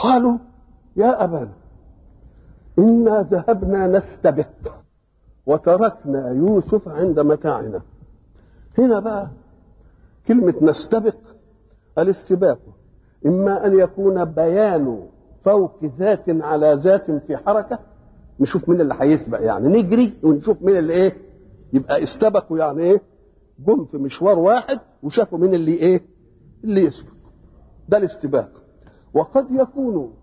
قالوا يا أبانا إنا ذهبنا نستبق وتركنا يوسف عند متاعنا هنا بقى كلمة نستبق الاستباق إما أن يكون بيان فوق ذات على ذات في حركة نشوف مين اللي هيسبق يعني نجري ونشوف مين اللي ايه يبقى استبقوا يعني ايه جم في مشوار واحد وشافوا مين اللي ايه اللي يسبق ده الاستباق وقد يكون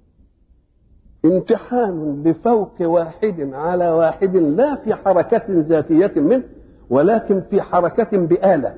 امتحان لفوق واحد على واحد لا في حركة ذاتية منه ولكن في حركة بآلة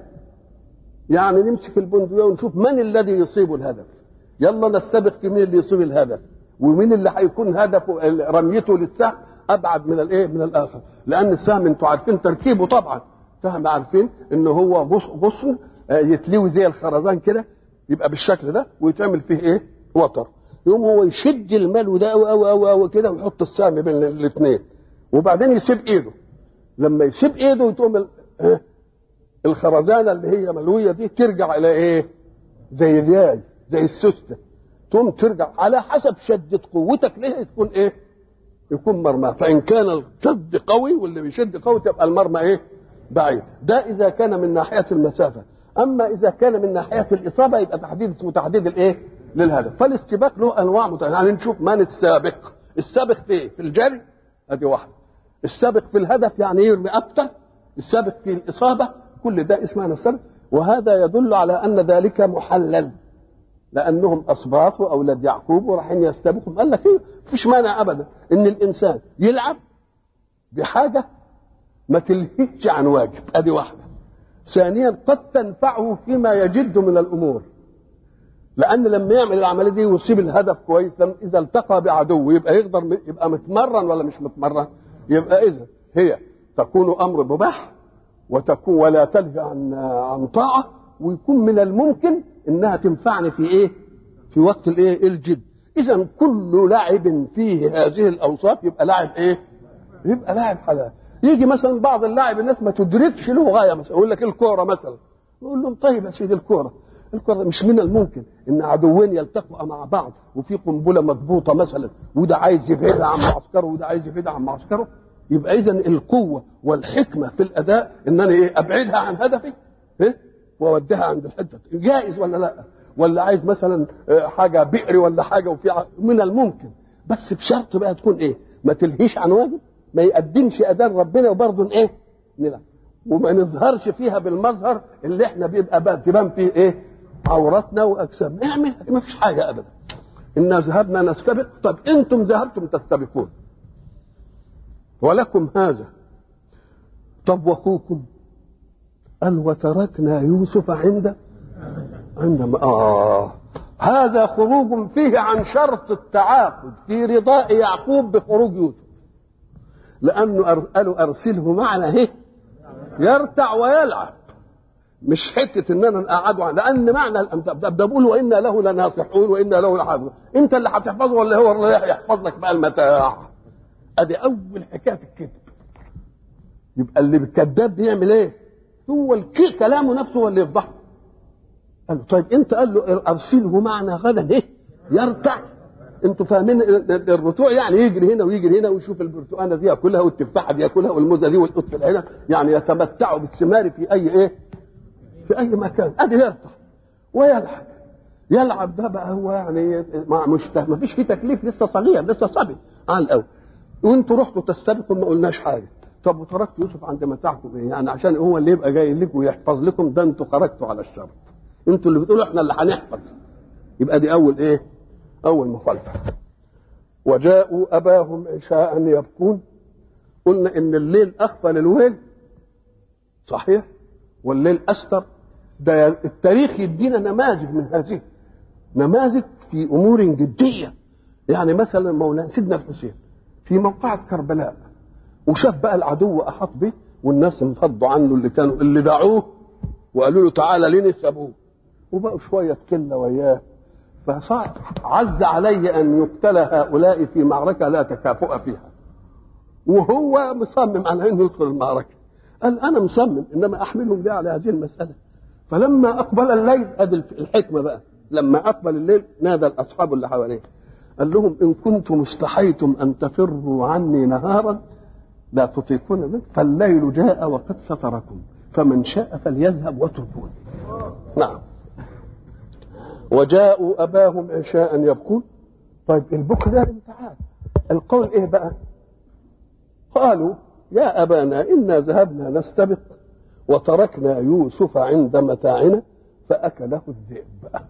يعني نمسك البندقية ونشوف من الذي يصيب الهدف يلا نستبق في مين اللي يصيب الهدف ومين اللي هيكون هدفه رميته للسهم ابعد من الايه من الاخر لان السهم انتوا عارفين تركيبه طبعا سهم عارفين ان هو غصن يتلوي زي الخرزان كده يبقى بالشكل ده ويتعمل فيه ايه وتر يقوم هو يشد الملو ده او او او, أو كده ويحط السهم بين الاثنين وبعدين يسيب ايده لما يسيب ايده تقوم الخرزانه اللي هي ملويه دي ترجع الى ايه زي الياي زي السوسته تقوم ترجع على حسب شدة قوتك ليه تكون ايه يكون مرمى فان كان الشد قوي واللي بيشد قوي تبقى المرمى ايه بعيد ده اذا كان من ناحية المسافة اما اذا كان من ناحية الاصابة يبقى تحديد اسمه تحديد الايه للهدف فالاستباق له انواع متعددة يعني نشوف من السابق السابق في ايه في الجري ادي واحدة السابق في الهدف يعني يرمي اكتر السابق في الاصابة كل ده اسمه السابق وهذا يدل على ان ذلك محلل لانهم اسباط واولاد يعقوب ورايحين يستبقوا قال لك ايه مفيش مانع ابدا ان الانسان يلعب بحاجه ما تلهيش عن واجب ادي واحده ثانيا قد تنفعه فيما يجد من الامور لان لما يعمل العمليه دي ويصيب الهدف كويس لما اذا التقى بعدو يبقى يقدر يبقى متمرن ولا مش متمرن يبقى اذا هي تكون امر مباح وتكون ولا تلهي عن عن طاعه ويكون من الممكن انها تنفعني في ايه في وقت الايه الجد اذا كل لاعب فيه هذه الاوصاف يبقى لاعب ايه يبقى لاعب حلال يجي مثلا بعض اللاعب الناس ما تدركش له غايه مثلا يقول لك الكوره مثلا نقول لهم طيب يا سيدي الكوره الكوره مش من الممكن ان عدوين يلتقوا مع بعض وفي قنبله مضبوطه مثلا وده عايز يبعدها عن معسكره وده عايز يبعدها عن معسكره يبقى اذا القوه والحكمه في الاداء ان انا ايه ابعدها عن هدفي إيه؟ واوديها عند الحته جائز ولا لا ولا عايز مثلا حاجه بئر ولا حاجه وفي من الممكن بس بشرط بقى تكون ايه ما تلهيش عن واجب ما يقدمش اداء ربنا وبرضه ايه نلعب وما نظهرش فيها بالمظهر اللي احنا بيبقى بقى تبان فيه ايه عوراتنا واجسامنا اعمل ما فيش حاجه ابدا انا ذهبنا نستبق طب انتم ذهبتم تستبقون ولكم هذا طب واخوكم قال وتركنا يوسف عند عندما آه هذا خروج فيه عن شرط التعاقد في رضاء يعقوب بخروج يوسف لأنه قالوا أرسله معنا هي يرتع ويلعب مش حتة إن أنا نقعده لأن معنى ده بقول وإنا له لناصحون وإنا له لحافظون أنت اللي هتحفظه ولا هو اللي يحفظ لك بقى المتاع أدي أول حكاية الكذب يبقى اللي الكذاب بيعمل إيه؟ هو الكي كلامه نفسه هو اللي يفضحه قال له طيب انت قال له ارسله معنا غدا ايه يرتع انتوا فاهمين الرتوع يعني يجري هنا ويجري هنا ويشوف البرتقانه دي ياكلها والتفاحه دي ياكلها والموزه دي والقطف العنب يعني يتمتعوا بالثمار في اي ايه في اي مكان ادي يرتع ويلعب يلعب ده بقى هو يعني ما مش ما فيش فيه تكليف لسه صغير لسه صبي على الاول وانتوا رحتوا تستبقوا ما قلناش حاجه طب وتركت يوسف عند متاعكم ايه؟ يعني عشان هو اللي يبقى جاي لكم ويحفظ لكم ده انتوا خرجتوا على الشرط. انتوا اللي بتقولوا احنا اللي هنحفظ. يبقى دي اول ايه؟ اول مخالفه. وجاءوا اباهم عشاء يبكون قلنا ان الليل اخفى للويل صحيح والليل استر ده التاريخ يدينا نماذج من هذه نماذج في امور جديه يعني مثلا مولانا سيدنا الحسين في موقعة كربلاء وشاف بقى العدو احاط به والناس انفضوا عنه اللي كانوا اللي دعوه وقالوا له تعالى ليه سابوه وبقوا شويه كله وياه فصار عز علي ان يقتل هؤلاء في معركه لا تكافؤ فيها وهو مصمم على انه يدخل المعركه قال انا مصمم انما احملهم ليه على هذه المساله فلما اقبل الليل ادي الحكمه بقى لما اقبل الليل نادى الاصحاب اللي حواليه قال لهم ان كنتم استحيتم ان تفروا عني نهارا لا تطيقون منه فالليل جاء وقد ستركم فمن شاء فليذهب واتركوني نعم وجاءوا اباهم عشاء يبكون طيب البكر ده امتحان القول ايه بقى قالوا يا ابانا انا ذهبنا نستبق وتركنا يوسف عند متاعنا فاكله الذئب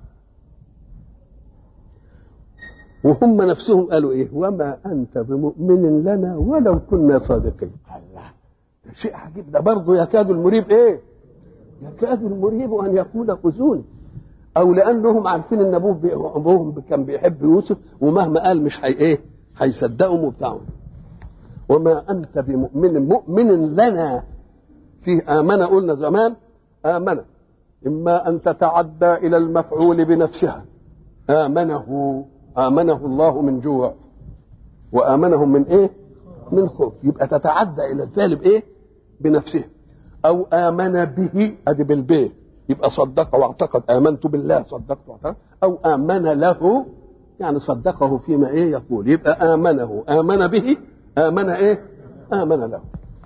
وهم نفسهم قالوا ايه وما انت بمؤمن لنا ولو كنا صادقين الله ده شيء عجيب ده برضه يكاد المريب ايه يكاد المريب ان يقول خذوني او لانهم عارفين ان ابوه بي... ابوهم كان بيحب يوسف ومهما قال مش هي ايه هيصدقهم وبتاعهم وما انت بمؤمن مؤمن لنا فيه امن قلنا زمان امن اما ان تتعدى الى المفعول بنفسها امنه امنه الله من جوع وامنهم من ايه من خوف يبقى تتعدى الى الفعل بايه بنفسه او امن به ادي بالبيه يبقى صدق واعتقد امنت بالله صدقت واعتقد او امن له يعني صدقه فيما ايه يقول يبقى امنه امن به امن ايه امن له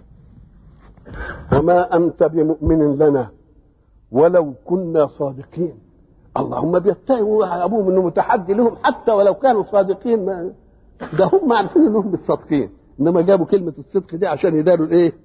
وما انت بمؤمن لنا ولو كنا صادقين اللهم بيتهموا ابوهم انه متحدي لهم حتى ولو كانوا صادقين ما ده هم عارفين انهم مش صادقين انما جابوا كلمه الصدق دي عشان يداروا الايه